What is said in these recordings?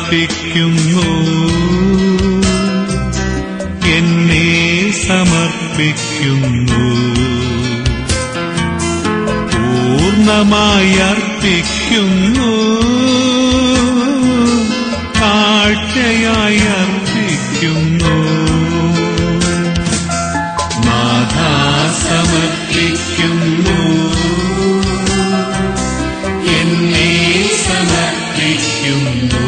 സമർപ്പിക്കുന്നു എന്നെ സമർപ്പിക്കുന്നു പൂർണ്ണമായി അർപ്പിക്കുന്നു കാഴ്ചയായി അർപ്പിക്കുന്നു നാഥ സമർപ്പിക്കുന്നു എന്നെ സമർപ്പിക്കുന്നു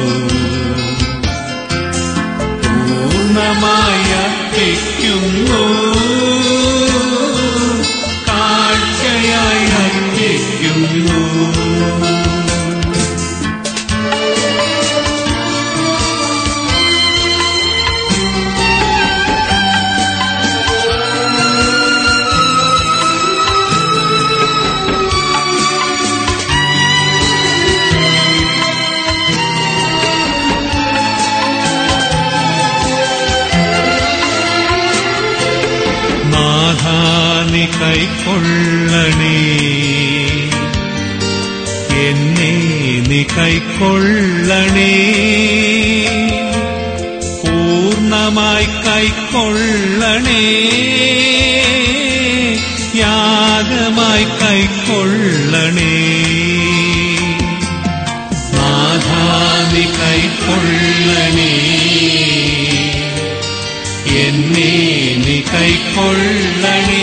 പൂർണ്ണമായി അർപ്പിക്കുന്നു കാഴ്ചയായി അർപ്പിക്കുന്നു നാഥാനി കൈക്കൊള്ളണേ എന്നെ നീ കൈക്കൊള്ളണേ പൂർണ്ണമായി കൈക്കൊള്ളണേ യാഗമായി കൈക്കൊള്ളണേ നാഥാനി കൈക്കൊള്ളണേ എന്നെ നീ കൈക്കൊള്ളണേ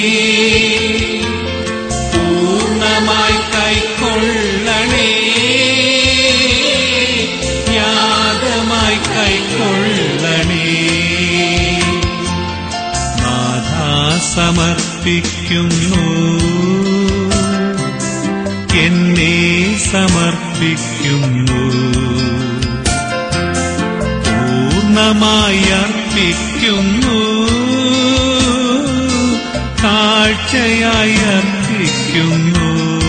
പൂർണ്ണമായി കൈക്കൊള്ളണേ യാഗമായി കൈക്കൊള്ളണേ നാഥ സമർപ്പിക്കുന്നു എന്നെ സമർപ്പിക്കുന്നു പൂർണ്ണമായി അർപ്പിക്കുന്നു കാഴ്ചയായി അർപ്പിക്കുന്നു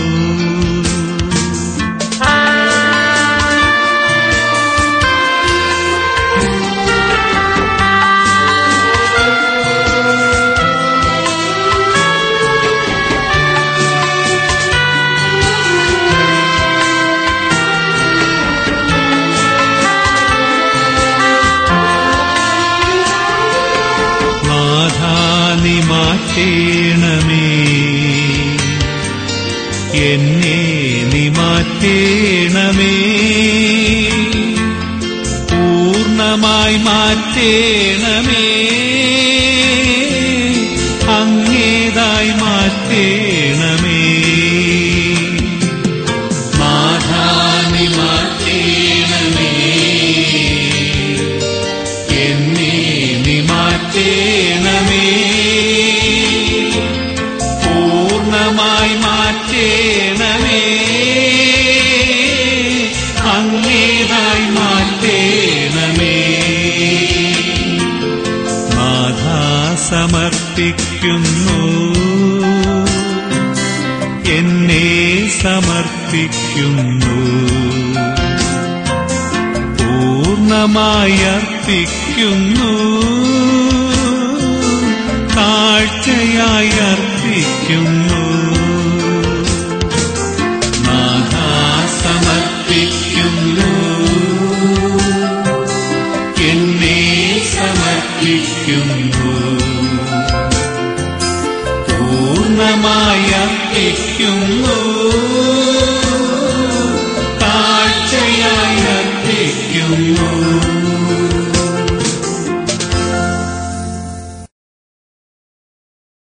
നാഥാനി മാറ്റേണമേ എന്നെ നീ മാറ്റേണമേ പൂർണ്ണമായി മാറ്റേണമേ അങ്ങേതായി മാറ്റേണമേ നാഥാനി മാറ്റേണമേ എന്നെ നീ മാറ്റേണമേ പൂർണ്ണമായി മാറ്റേണമേ അങ്ങേതായി മാറ്റേണമേ നാഥ സമർപ്പിക്കുന്നു എന്നെ സമർപ്പിക്കുന്നു പൂർണ്ണമായി അർപ്പിക്കുന്നു കാഴ്ചയായി അർപ്പിക്കുന്നു നാഥ സമർപ്പിക്കുന്നു എന്നെ സമർപ്പിക്കുന്നു